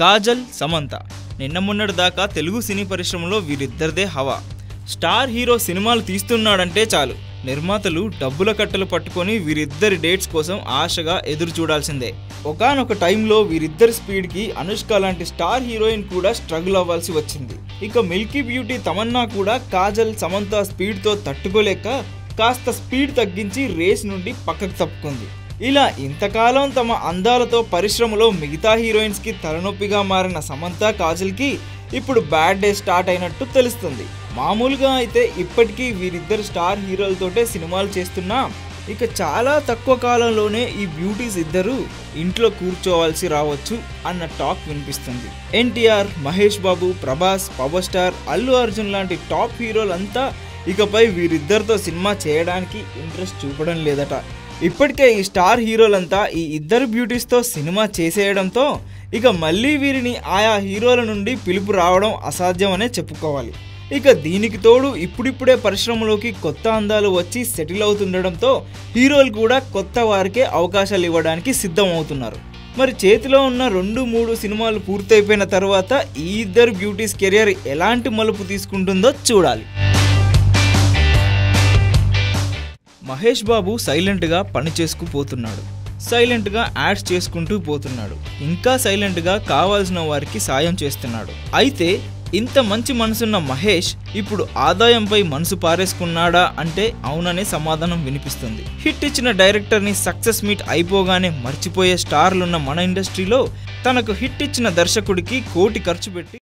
కాజల్ సమంత నిన్న మొన్నటి దాకా తెలుగు సినీ పరిశ్రమలో వీరిద్దరిదే హవా స్టార్ హీరో సినిమాలు తీస్తున్నాడంటే చాలు నిర్మాతలు డబ్బుల కట్టలు పట్టుకొని వీరిద్దరి డేట్స్ కోసం ఆశగా ఎదురు చూడాల్సిందే ఒకానొక టైంలో వీరిద్దరి స్పీడ్కి అనుష్క లాంటి స్టార్ హీరోయిన్ కూడా స్ట్రగుల్ అవ్వాల్సి వచ్చింది ఇక మిల్కీ బ్యూటీ తమన్నా కూడా కాజల్ సమంత స్పీడ్తో తట్టుకోలేక కాస్త స్పీడ్ తగ్గించి రేస్ నుండి పక్కకు తప్పుకుంది ఇలా ఇంతకాలం తమ అందాలతో పరిశ్రమలో మిగతా హీరోయిన్స్కి తలనొప్పిగా మారిన సమంత కాజల్కి ఇప్పుడు బ్యాడ్ డే స్టార్ట్ అయినట్టు తెలుస్తుంది మామూలుగా అయితే ఇప్పటికీ వీరిద్దరు స్టార్ హీరోలతోటే సినిమాలు చేస్తున్నా ఇక చాలా తక్కువ కాలంలోనే ఈ బ్యూటీస్ ఇద్దరు ఇంట్లో కూర్చోవాల్సి రావచ్చు అన్న టాక్ వినిపిస్తుంది ఎన్టీఆర్ మహేష్ బాబు ప్రభాస్ పవర్ స్టార్ అల్లు అర్జున్ లాంటి టాప్ హీరోలంతా ఇకపై వీరిద్దరితో సినిమా చేయడానికి ఇంట్రెస్ట్ చూపడం లేదట ఇప్పటికే ఈ స్టార్ హీరోలంతా ఈ ఇద్దరు బ్యూటీస్తో సినిమా చేసేయడంతో ఇక మళ్ళీ వీరిని ఆయా హీరోల నుండి పిలుపు రావడం అసాధ్యమనే చెప్పుకోవాలి ఇక దీనికి తోడు ఇప్పుడిప్పుడే పరిశ్రమలోకి కొత్త అందాలు వచ్చి సెటిల్ అవుతుండడంతో హీరోలు కూడా కొత్త వారికే అవకాశాలు ఇవ్వడానికి సిద్ధం అవుతున్నారు మరి చేతిలో ఉన్న రెండు మూడు సినిమాలు పూర్తయిపోయిన తర్వాత ఈ ఇద్దరు బ్యూటీస్ కెరియర్ ఎలాంటి మలుపు తీసుకుంటుందో చూడాలి మహేష్ బాబు సైలెంట్గా పని చేసుకు పోతున్నాడు సైలెంట్గా యాడ్స్ చేసుకుంటూ పోతున్నాడు ఇంకా సైలెంట్గా కావాల్సిన వారికి సాయం చేస్తున్నాడు అయితే ఇంత మంచి మనసున్న మహేష్ ఇప్పుడు ఆదాయంపై మనసు పారేసుకున్నాడా అంటే అవుననే సమాధానం వినిపిస్తుంది హిట్ ఇచ్చిన డైరెక్టర్ని సక్సెస్ మీట్ అయిపోగానే మర్చిపోయే స్టార్లున్న మన ఇండస్ట్రీలో తనకు హిట్ ఇచ్చిన దర్శకుడికి కోటి ఖర్చు పెట్టి